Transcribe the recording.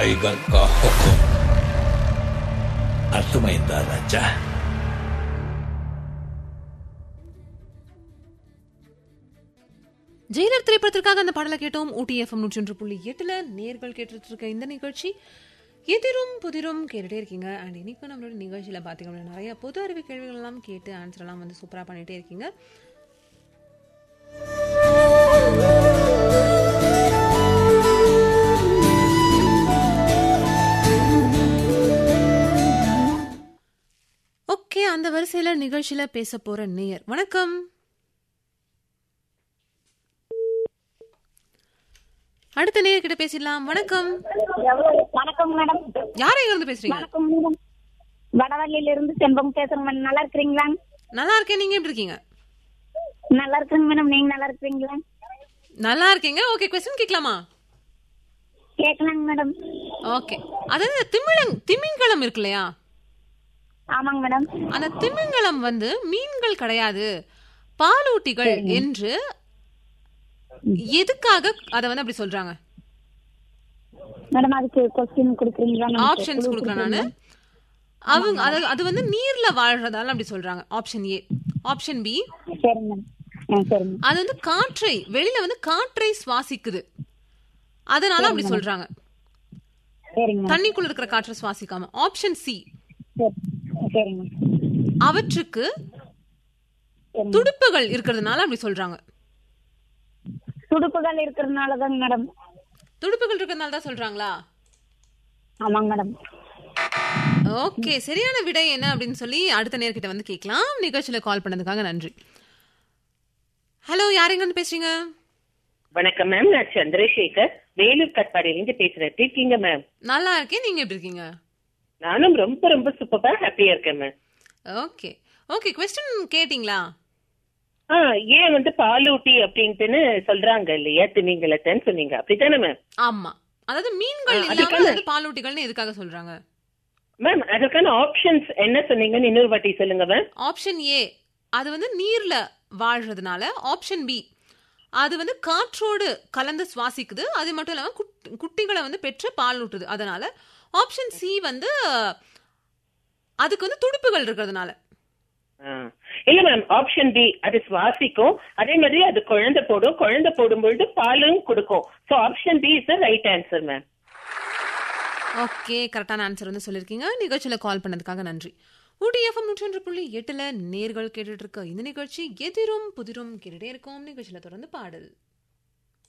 Tiger का हुक्म అర్థమైందా రాజా ஜெயிலர் திரைப்படத்திற்காக அந்த பாடலை கேட்டோம் ஊட்டி எஃப்எம் நூற்றி ஒன்று புள்ளி எட்டுல நேர்கள் கேட்டுட்டு இருக்க இந்த நிகழ்ச்சி எதிரும் புதிரும் கேட்டுட்டே இருக்கீங்க அண்ட் இன்னைக்கு நம்மளோட நிகழ்ச்சியில பாத்தீங்க அப்படின்னா நிறைய பொது அறிவு கேள்விகள் எல்லாம் கேட்டு ஆன்சர் எல்லாம் வந்து சூப்பரா பண்ணிட்டே இருக்கீங்க ஓகே அந்த வரிசையில நிகழ்ச்சியில பேச போற நேயர் வணக்கம் அடுத்த நேயர் கிட்ட பேசிடலாம் வணக்கம் வணக்கம் மேடம் யாரை எங்க இருந்து பேசுறீங்க வணக்கம் மேடம் வடவள்ளியில இருந்து செண்பகம் பேசுறேன் மேடம் நல்லா இருக்கிறீங்களா நல்லா இருக்கேன் நீங்க எப்படி இருக்கீங்க நல்லா இருக்கிறேங்க மேடம் நீங்க நல்லா இருக்கிறீங்களா நல்லா இருக்கீங்க ஓகே கொஸ்டின் கேட்கலாமா கேட்கலாங்க மேடம் ஓகே அதாவது திமிழங் திமிங்கலம் இருக்கு இல்லையா ஆமாங்க மேடம் அந்த திமிங்கலம் வந்து மீன்கள் கிடையாது பாலூட்டிகள் என்று எதுக்காக அத வந்து அப்படி சொல்றாங்க மேடம் அதுக்கு கொஸ்டின் கொடுக்குறீங்களா நமக்கு? ஆப்ஷன்ஸ் clue கொடுக்குறேன் நானு அவங்க அது அது வந்து நீர்ல வாழ்றதால அப்படி சொல்றாங்க ஆப்ஷன் ஏ ஆப்ஷன் பி சரிங்க மேடம் ஆ சரிங்க அது வந்து காற்றை வெளியில வந்து காற்றை சுவாசிக்குது அதனால அப்படி சொல்றாங்க சரிங்க மேடம் தண்ணிக்குள்ள இருக்கிற காற்றை சுவாசிக்காம ஆப்ஷன் சி சரி சரிங்க அவற்றுக்கு சரிங்க துடுப்புகள் இருக்கிறதுனால அப்படி சொல்றாங்க துடுப்புகள் இருக்கிறதுனால தாங்க மேடம் துடுப்புகள் இருக்கிறதுனால தான் சொல்றாங்களா ஆமாங்க மேடம் ஓகே சரியான விடை என்ன அப்படின்னு சொல்லி அடுத்த நேர்கிட்ட வந்து கேட்கலாம் நிகழ்ச்சியில கால் பண்ணதுக்காக நன்றி ஹலோ யாருங்க வந்து பேசுறீங்க வணக்கம் மேம் நான் சந்திரசேகர் வேலூர் கட்பாடியிலிருந்து பேசுறேன் எப்படி இருக்கீங்க மேம் நல்லா இருக்கேன் நீங்க எப்படி இருக்கீங்க நானும் ரொம்ப ரொம்ப சூப்பரா ஹாப்பியா இருக்கேன் மேம் ஓகே ஓகே கொஸ்டின் கேட்டிங்களா ஆ ஏன் வந்து பாலூட்டி அப்படின்ட்டுன்னு சொல்றாங்க இல்லையா திமிங்கலத்தன்னு சொன்னீங்க அப்படித்தானே மேம் ஆமா அதாவது மீன்கள் ஆ, இல்லாம அதுக்கான- வந்து பாலூட்டிகள்னு எதுக்காக சொல்றாங்க மேம் அதற்கான ஆப்ஷன்ஸ் என்ன சொன்னீங்கன்னு இன்னொரு வாட்டி சொல்லுங்க மேம் ஆப்ஷன் ஏ அது வந்து நீர்ல வாழ்றதுனால ஆப்ஷன் பி அது வந்து காற்றோடு கலந்து சுவாசிக்குது அது மட்டும் இல்லாம குட்- குட்டிகளை வந்து பெற்று பால் ஊட்டுது அதனால ஆப்ஷன் சி வந்து அதுக்கு வந்து துடுப்புகள் இருக்கிறதுனால ஆ. இல்ல மேம் ஆப்ஷன் பி அது சுவாசிக்கும் அதே மாதிரி அது குழந்தை போடும் குழந்தை போடும்பொழுது பாலும் கொடுக்கும் so option B is the right answer ma'am okay கரெக்டான ஆன்சர் வந்து சொல்லியிருக்கீங்க நிகழ்ச்சியில கால் பண்ணதுக்காக நன்றி ஊட்டி எஃப்எம் நூற்றி ஒன்று புள்ளி எட்டுல நேர்கள் கேட்டுட்டு இருக்க இந்த நிகழ்ச்சி எதிரும் புதிரும் கேட்டுட்டே இருக்கோம் நிகழ்ச்சியில தொடர்ந்து பாடல்